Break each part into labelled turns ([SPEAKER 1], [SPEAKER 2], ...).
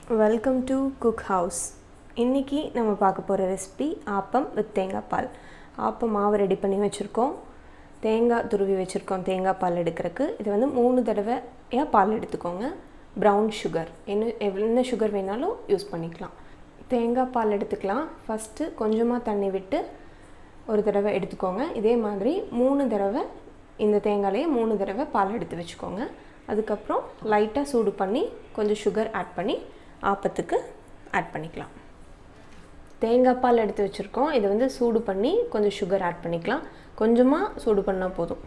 [SPEAKER 1] welcome to cook house இன்றைக்கி நம்ம பார்க்க போகிற ரெசிபி ஆப்பம் வித் தேங்காய் பால் ஆப்பம் மாவு ரெடி பண்ணி வச்சுருக்கோம் தேங்காய் துருவி வச்சுருக்கோம் தேங்காய் பால் எடுக்கிறதுக்கு இது வந்து மூணு தடவையாக பால் எடுத்துக்கோங்க ப்ரௌன் சுகர் என்ன எவ்வளோ என்ன சுகர் வேணாலும் யூஸ் பண்ணிக்கலாம் தேங்காய் பால் எடுத்துக்கலாம் ஃபஸ்ட்டு கொஞ்சமாக தண்ணி விட்டு ஒரு தடவை எடுத்துக்கோங்க இதே மாதிரி மூணு தடவை இந்த தேங்காயிலேயே மூணு தடவை பால் எடுத்து வச்சுக்கோங்க அதுக்கப்புறம் லைட்டாக சூடு பண்ணி கொஞ்சம் சுகர் ஆட் பண்ணி ஆப்பத்துக்கு ஆட் பண்ணிக்கலாம் தேங்காய் பால் எடுத்து வச்சுருக்கோம் இதை வந்து சூடு பண்ணி கொஞ்சம் சுகர் ஆட் பண்ணிக்கலாம் கொஞ்சமாக சூடு பண்ணால் போதும்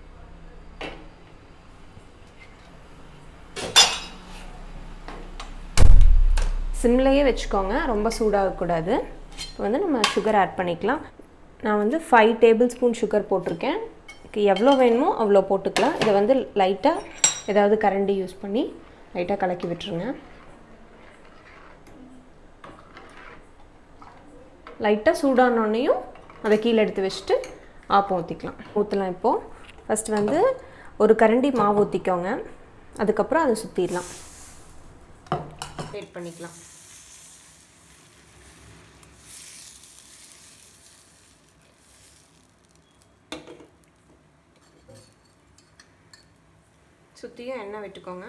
[SPEAKER 1] சிம்லேயே வச்சுக்கோங்க ரொம்ப சூடாகக்கூடாது இப்போ வந்து நம்ம சுகர் ஆட் பண்ணிக்கலாம் நான் வந்து ஃபைவ் டேபிள் ஸ்பூன் சுகர் போட்டிருக்கேன் எவ்வளோ வேணுமோ அவ்வளோ போட்டுக்கலாம் இதை வந்து லைட்டாக ஏதாவது கரண்டி யூஸ் பண்ணி லைட்டாக கலக்கி விட்டுருங்க லைட்டாக சூடானோடனையும் அதை கீழே எடுத்து வச்சுட்டு ஆப்பம் ஊற்றிக்கலாம் ஊற்றலாம் இப்போது ஃபஸ்ட்டு வந்து ஒரு கரண்டி மாவு ஊற்றிக்கோங்க அதுக்கப்புறம் அதை சுற்றிடலாம் வெயிட் பண்ணிக்கலாம் சுற்றியும் எண்ணெய் விட்டுக்கோங்க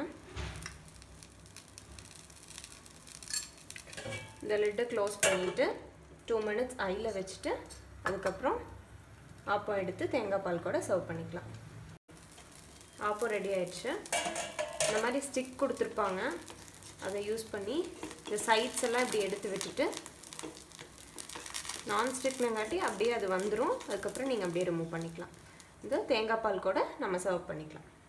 [SPEAKER 1] இந்த லிட்டை க்ளோஸ் பண்ணிவிட்டு டூ மினிட்ஸ் ஐயில் வச்சுட்டு அதுக்கப்புறம் ஆப்பம் எடுத்து தேங்காய் பால் கூட சர்வ் பண்ணிக்கலாம் ஆப்பம் ரெடி ஆயிடுச்சு இந்த மாதிரி ஸ்டிக் கொடுத்துருப்பாங்க அதை யூஸ் பண்ணி இந்த சைட்ஸ் எல்லாம் இப்படி எடுத்து விட்டுட்டு நான்ஸ்டிக்லங்காட்டி அப்படியே அது வந்துடும் அதுக்கப்புறம் நீங்கள் அப்படியே ரிமூவ் பண்ணிக்கலாம் இந்த தேங்காய் பால் கூட நம்ம சர்வ் பண்ணிக்கலாம்